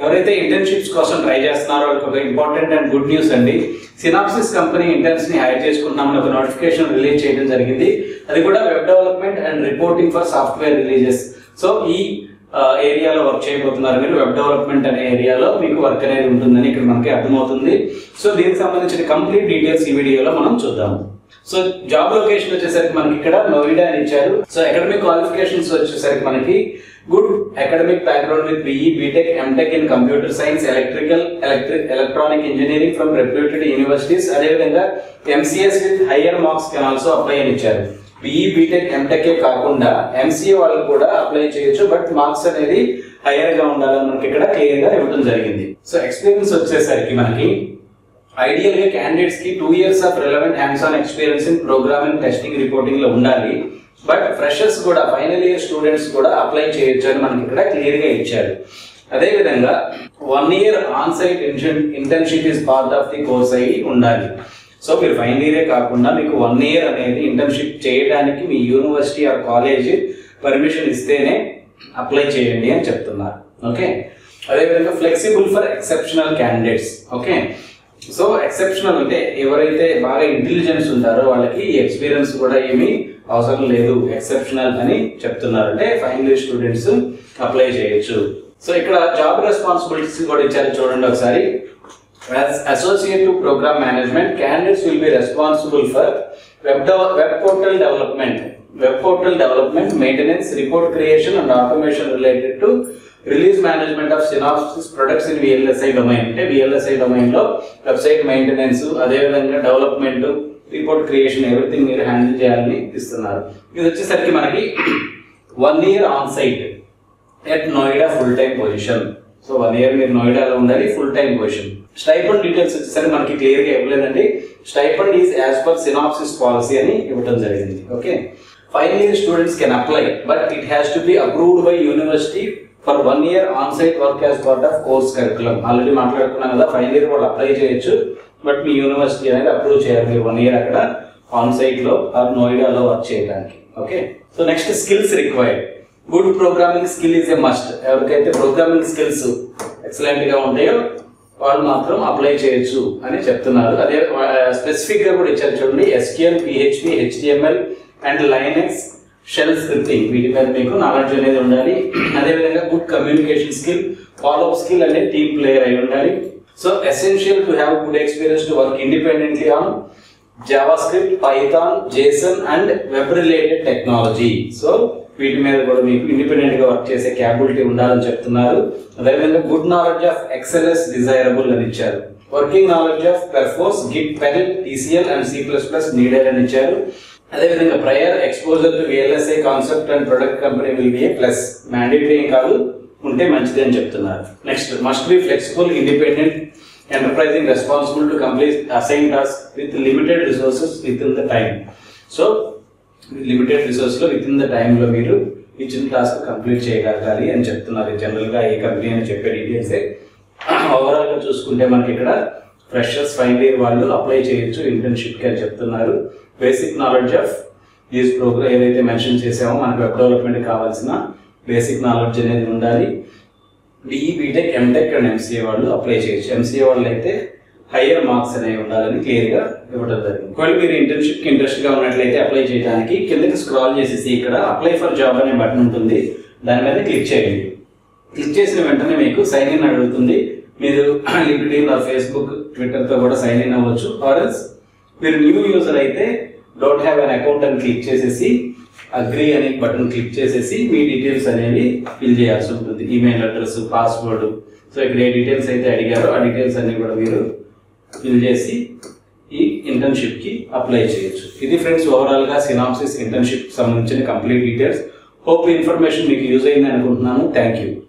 ఎవరైతే ఇంటర్న్షిప్స్ కోసం ట్రై చేస్తున్నారో వాళ్ళకి ఒక ఇంపార్టెంట్ అండ్ గుడ్ న్యూస్ అండి సినాప్సిస్ కంపెనీ ఇంటర్న్స్ ని హైర్ చేసుకుంటున్నామని ఒక నోటిఫికేషన్ రిలీజ్ చేయడం జరిగింది అది కూడా web development and reporting for software releases so ఈ ఏరియాలో వర్క్ చేయబోతున్నారు మీరు వెబ్ డెవలప్మెంట్ అనే ఏరియాలో మీకు వర్క్ అనేది ఉంటుందని ఇక్కడ మనకి అర్థమవుతుంది సో దీనికి సంబంధించిన కంప్లీట్ డీటెయిల్స్ ఈ వీడియోలో మనం చూద్దాము సో జాబ్ లొకేషన్ వచ్చేసరికి మనకి ఇక్కడ నోయిడా అని ఇచ్చారు సో అకాడమిక్ క్వాలిఫికేషన్స్ వచ్చేసరికి మనకి good academic background with BE BTech MTech in computer science electrical electric electronic engineering from reputed universities అదేవిధంగా MCS with higher marks can also apply అని ఇచ్చారు బిఈ బీటెక్ ఎంటెక్ కాకుండా ఎంసీఏ వాళ్ళు కూడా apply చేయొచ్చు but marks అనేది higher గా ఉండాలని మనకి ఇక్కడ క్లియర్ గా ఇవ్వడం జరిగింది సో ఎక్స్పీరియన్స్ వచ్చేసరికి మనకి ఐడియల్ గా క్యాండిడేట్స్ కి two years of relevant hands on experience in programming testing reporting లో ఉండాలి బట్ ఫ్రెషర్స్ కూడా ఫైనల్ ఇయర్ స్టూడెంట్స్ కూడా అప్లై చేయొచ్చు అని మనకి ఇక్కడ క్లియర్ గా ఇచ్చారు అదే విధంగా one year on site internship is part of the course అయి ఉండాలి సో మీరు ఫైనల్ ఇయరే కాకుండా మీకు వన్ ఇయర్ అనేది ఇంటర్న్షిప్ చేయడానికి మీ యూనివర్సిటీ ఆర్ కాలేజ్ పర్మిషన్ ఇస్తేనే అప్లై చేయండి అని చెప్తున్నారు ఓకే అదేవిధంగా flexible for exceptional candidates okay so exceptional అంటే ఎవరైతే బాగా ఇంటెలిజెన్స్ ఉంటారో వాళ్ళకి ఈ ఎక్స్పీరియన్స్ కూడా ఏమీ అవసరం లేదు ఎక్సెప్షనల్ అని చెప్తున్నారు అంటే ఫైనల్ ఇయర్ స్టూడెంట్స్ అప్లై చేయొచ్చు సో ఇక్కడ జాబ్ రెస్పాన్సిబిలిటీస్ కూడా ఇచ్చారు చూడండి ఒకసారి As associate to program management, candidates will be responsible for web, dev- web portal development, web portal development, maintenance, report creation, and automation related to release management of Synopsys products in VLSI domain. అంటే VLSI domain లో website maintenance అదేవిధంగా development report creation everything మీరు handle చేయాలని ఇస్తున్నారు ఇది వచ్చేసరికి మనకి one year on site at Noida full time position so one year మీరు నోయిడాలో ఉండాలి full time position stipend details వచ్చేసరికి మనకి క్లియర్ గా ఇవ్వలేదండి stipend is as per Synopsys policy అని ఇవ్వడం జరిగింది okay final year students can apply but it has to be approved by university for one year on site work as part of course curriculum already మాట్లాడుకున్నాం కదా final year వాళ్ళు apply చేయొచ్చు but మీ university అనేది approve చేయాలి మీరు one year అక్కడ on site లో ఆర్ నోయిడాలో వర్క్ చేయడానికి okay so next skills required good programming skill is a must ఎవరికైతే ప్రోగ్రామింగ్ స్కిల్స్ ఎక్సలెంట్ గా ఉంటాయో వాళ్ళు మాత్రం అప్లై చేయొచ్చు అని చెప్తున్నారు అదే స్పెసిఫిక్ గా కూడా ఇచ్చారు చూడండి SQL PHP HTML and Linux shell scripting వీటి మీద మీకు నాలెడ్జ్ అనేది ఉండాలి అదేవిధంగా good communication skill follow up skill అనే టీమ్ ప్లేయర్ అయి ఉండాలి so essential to have good experience to work independently on JavaScript Python JSON and web related technology so వీటి మీద కూడా మీకు ఇండిపెండెంట్ గా వర్క్ చేసే క్యాపబిలిటీ ఉండాలని చెప్తున్నారు అదేవిధంగా good knowledge of Excel is desirable అని ఇచ్చారు working knowledge of Perforce Git Perl TCL and C plus plus needed అని ఇచ్చారు అదేవిధంగా prior exposure to VLSI concept and product company will be a plus mandatory ఏం కాదు ఉంటే మంచిది అని చెప్తున్నారు next must be flexible independent enterprising responsible to complete assign task with limited resources within the time so limited resource లో within the టైంలో మీరు ఇచ్చిన టాస్క్ కంప్లీట్ చేయగలగాలి అని చెప్తున్నారు జనరల్ గా ఏ కంపెనీ అని చెప్పే డీటెయిల్స్ ఓవరాల్ గా చూసుకుంటే మనకి ఇక్కడ ఫ్రెషర్స్ ఫైనల్ ఇయర్ వాళ్ళు అప్లై చేయొచ్చు ఇంటర్న్షిప్ కి అని చెప్తున్నారు basic knowledge of these program ఏదైతే మెన్షన్ చేసామో మనకు వెబ్ డెవలప్మెంట్ కావాల్సిన బేసిక్ నాలెడ్జ్ అనేది ఉండాలి BE BTech MTech and MCA వాళ్ళు అప్లై చేయొచ్చు ఎంసీఏ వాళ్ళు అయితే హయ్యర్ మార్క్స్ అనేవి ఉండాలని క్లియర్ గా ఇవ్వడం జరిగింది ఒకవేళ మీరు ఇంటర్న్షిప్ కి ఇంట్రెస్ట్ గా ఉన్నట్లయితే అప్లై చేయడానికి కిందకి స్క్రాల్ చేసేసి ఇక్కడ అప్లై ఫర్ జాబ్ అనే బటన్ ఉంటుంది దాని మీద క్లిక్ చేయండి క్లిక్ చేసిన వెంటనే మీకు సైన్ ఇన్ అడుగుతుంది మీరు లింక్డ్ఇన్ ఆర్ ఫేస్బుక్ ట్విట్టర్ తో కూడా సైన్ ఇన్ అవ్వచ్చు ఆర్ఎల్స్ మీరు న్యూ యూజర్ అయితే డోంట్ హ్యావ్ అన్ అకౌంట్ అని క్లిక్ చేసేసి అగ్రి అనే బటన్ క్లిక్ చేసేసి మీ డీటెయిల్స్ అనేవి ఫిల్ చేయాల్సి ఉంటుంది ఈమెయిల్ అడ్రస్ పాస్వర్డ్ సో ఇక్కడ ఏ డీటెయిల్స్ అయితే అడిగారో ఆ డీటెయిల్స్ అన్ని కూడా మీరు ఫిల్ చేసి ఈ ఇంటర్న్షిప్ కి అప్లై చేయొచ్చు ఇది ఫ్రెండ్స్ ఓవరాల్ గా సినాప్సిస్ ఇంటర్న్షిప్ సంబంధించిన కంప్లీట్ డీటెయిల్స్ హోప్ ఇన్ఫర్మేషన్ మీకు యూజ్ అయింది అనుకుంటున్నాను థ్యాంక్ యూ